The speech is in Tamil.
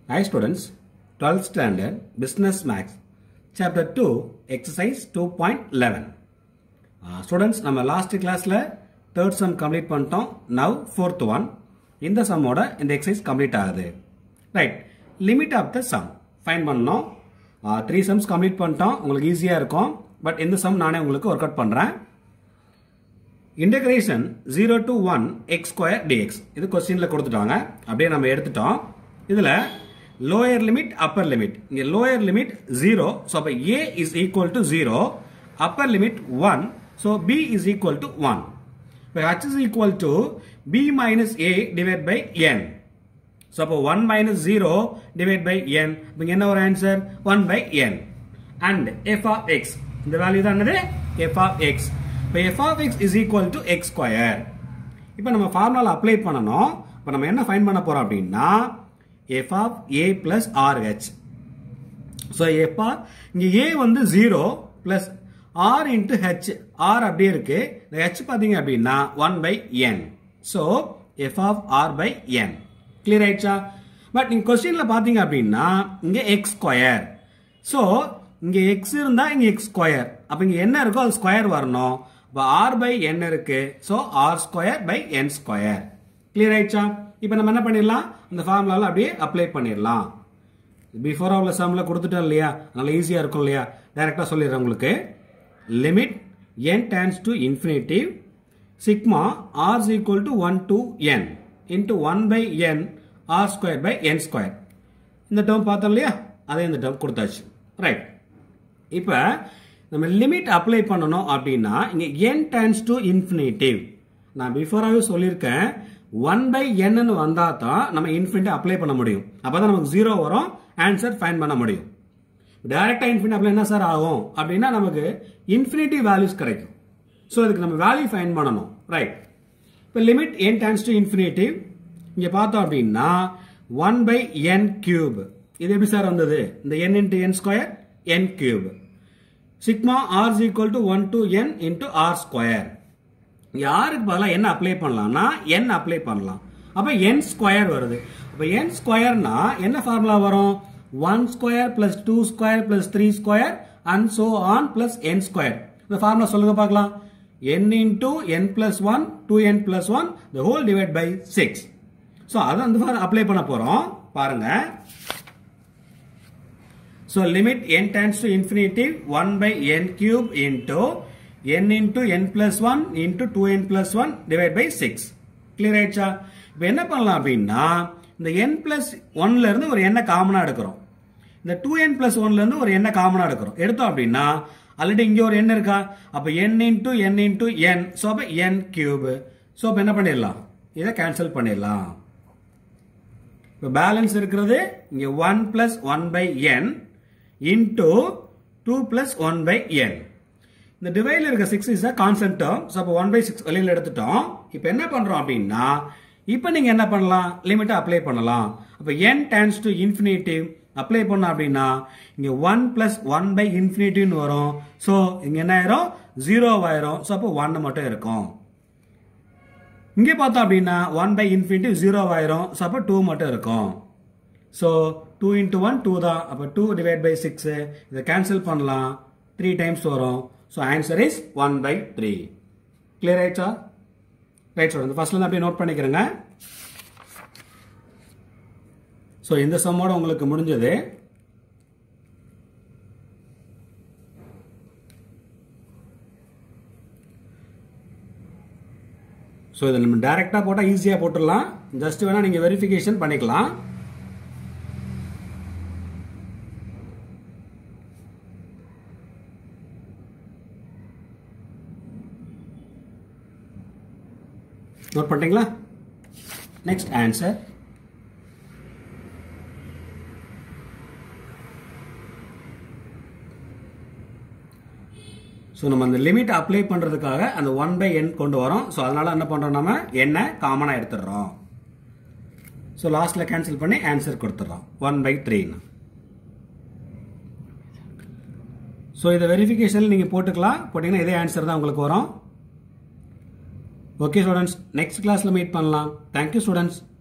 Hi students, 12th standard Business Max Chapter 2 Exercise 2.11 uh, Students நம்ம லாஸ்ட் கிளாஸ்ல தேர்ட் சம் கம்ப்ளீட் பண்ணிட்டோம் நவ் ஃபோர்த் ஒன் இந்த சம்மோட இந்த எக்ஸசைஸ் கம்ப்ளீட் ஆகுது right limit of the sum fine பண்ணோம் த்ரீ சம்ஸ் கம்ப்ளீட் பண்ணிட்டோம் உங்களுக்கு ஈஸியாக இருக்கும் பட் இந்த சம் நானே உங்களுக்கு ஒர்க் அவுட் பண்ணுறேன் integration zero to one x square dx இது கொஸ்டின்ல கொடுத்துட்டாங்க அப்படியே நம்ம எடுத்துட்டோம் இதுல லோயர் லிமிட் அப்பர் லிமிட் இங்க லோயர் லிமிட் ஜீரோ ஸோ அப்போ a is equal to zero Appar limit one so b is equal to one இப்போ h is equal to b minus a divide by n so அப்போ one minus zero divide by n இங்கே என்ன ஒரு answer one by n and f of x இந்த வேல்யூ தான் என்னது எஃப் ஆஃப் எக்ஸ் இப்போ f of x is equal to x square இப்போ நம்ம ஃபார்முலா அப்ளை பண்ணணும் இப்போ நம்ம என்ன ஃபைன் பண்ண போறோம் அப்படின்னா f of a plus r h so f r இங்கே ஏ வந்து zero plus r into h r அப்படியே இருக்கு இந்த ஹெச் பார்த்தீங்க அப்படின்னா one by n so f of r by n clear ஆயிடுச்சா பட் நீங்க கொஸ்டின்ல பாத்தீங்க அப்படின்னா இங்க எக்ஸ் ஸ்கொயர் ஸோ இங்க எக்ஸ் இருந்தா இங்க எக்ஸ் ஸ்கொயர் அப்ப இங்க என்ன இருக்கோ அது ஸ்கொயர் வரணும் இப்போ ஆர் பை என் இருக்கு so r square by n square clear ஆயிடுச்சா இப்போ நம்ம என்ன பண்ணிடலாம் அந்த ஃபார்முலாவில் அப்படியே அப்ளை பண்ணிடலாம் பிஃபோர் உள்ள சம்ல கொடுத்துட்டோம் இல்லையா அதனால ஈஸியா இருக்கும் இல்லையா டைரக்டா சொல்லிடுறேன் உங்களுக்கு limit n tends to infinitive sigma r is equal to one to n into one by n r square by n square இந்த டேர்ம் பார்த்தோம் இல்லையா அதே இந்த டேர்ம் கொடுத்தாச்சு ரைட் இப்போ நம்ம லிமிட் அப்ளை பண்ணணும் அப்படின்னா இங்க என் டேன்ஸ் டு இன்ஃபினிட்டிவ் நான் பிஃபோராகவே சொல்லியிருக்கேன் ஒன் பை என்னு வந்தா தான் நம்ம இன்ஃபினிட்டி அப்ளை பண்ண முடியும் அப்பதான் நமக்கு ஜீரோ வரும் ஆன்சர் ஃபைன் பண்ண முடியும் டைரக்டா இன்ஃபினிட்டி அப்ளை என்ன சார் ஆகும் அப்படின்னா நமக்கு இன்ஃபினிட்டி வேல்யூஸ் கிடைக்கும் ஸோ இதுக்கு நம்ம வேல்யூ ஃபைன் பண்ணணும் ரைட் இப்போ limit n tends to infinitive இங்க பார்த்தோம் அப்படின்னா ஒன் பை என் கியூப் இது எப்படி சார் வந்தது இந்த n into n square n cube sigma r equal to one to n into r square யாருக்கு பதிலாக என்ன அப்ளை பண்ணலாம்னா என் அப்ளை பண்ணலாம் அப்ப என் ஸ்கொயர் வருது அப்ப என் ஸ்கொயர்னா என்ன ஃபார்முலா வரும் one square plus two square plus three square and so on plus n square இந்த ஃபார்முலா சொல்லுங்க பார்க்கலாம் n into n plus 1 2n plus 1 the whole divide by 6 so அதை வந்து அப்ளை பண்ண போறோம் பாருங்க so limit n tends to infinity 1 by n cube into n into n plus 1 into 2n plus 1 divide by 6 clear ஆயிடுச்சா இப்போ என்ன பண்ணலாம் அப்படின்னா இந்த n plus 1ல இருந்து ஒரு எண்ணை காமனா எடுக்கிறோம் இந்த 2n plus 1ல இருந்து ஒரு எண்ணை காமனா எடுக்கிறோம் எடுத்தோம் அப்படின்னா ஆல்ரெடி இங்க ஒரு எண் இருக்கா அப்ப n into n into n so அப்ப n கியூப் ஸோ அப்ப என்ன பண்ணிடலாம் இதை கேன்சல் பண்ணிடலாம் இப்போ பேலன்ஸ் இருக்கிறது இங்க one plus one by n into two plus one by n இந்த டிவைட்ல இருக்க six is constant term so அப்போ ஒன் பை சிக்ஸ் வெளியில் எடுத்துட்டோம் இப்போ என்ன பண்றோம் அப்படின்னா இப்போ நீங்க என்ன பண்ணலாம் லிமிட்டை அப்ளை பண்ணலாம் அப்போ n tends to infinitive apply பண்ணோம் அப்படின்னா இங்க ஒன் பிளஸ் ஒன் பை இன்ஃபினிட்டின்னு வரும் ஸோ இங்க என்ன ஆயிரும் ஜீரோ ஆயிரும் ஸோ அப்போ ஒன் மட்டும் இருக்கும் இங்கே பார்த்தோம் அப்படின்னா ஒன் பை இன்ஃபினிட்டி ஜீரோ ஆயிரும் ஸோ அப்போ டூ மட்டும் இருக்கும் so two into one two தான் அப்போ டூ டிவைட் பை சிக்ஸ் இதை கேன்சல் பண்ணலாம் த்ரீ டைம்ஸ் வரும் so answer is one by three clear ஆயிடுச்சா ரைட் சார் இந்த ஃபர்ஸ்ட்ல அப்படியே நோட் பண்ணிக்கிறேங்க ஸோ இந்த சம்மோட உங்களுக்கு முடிஞ்சது ஸோ இதை நம்ம டைரெக்டாக போட்டால் ஈஸியாக போட்டுடலாம் ஜஸ்ட் வேணால் நீங்கள் வெரிஃபிகேஷன் பண்ணிக்கலாம் நோட் பண்ணிட்டீங்களா நெக்ஸ்ட் ஆன்சர் ஸோ நம்ம அந்த லிமிட் அப்ளை பண்ணுறதுக்காக அந்த ஒன் பை என் கொண்டு வரோம் ஸோ அதனால என்ன பண்ணுறோம் நம்ம எண்ணை காமனாக எடுத்துடுறோம் ஸோ லாஸ்ட்டில் கேன்சல் பண்ணி ஆன்சர் கொடுத்துட்றோம் ஒன் பை த்ரீன்னு ஸோ இதை வெரிஃபிகேஷன் நீங்கள் போட்டுக்கலாம் போட்டிங்கன்னா இதே ஆன்சர் தான் உங்களுக்கு வரும் ஓகே ஸ்டூடெண்ட்ஸ் நெக்ஸ்ட் கிளாஸில் மீட் பண்ணலாம் தேங்க்யூ ஸ்டூடெண்ட்ஸ்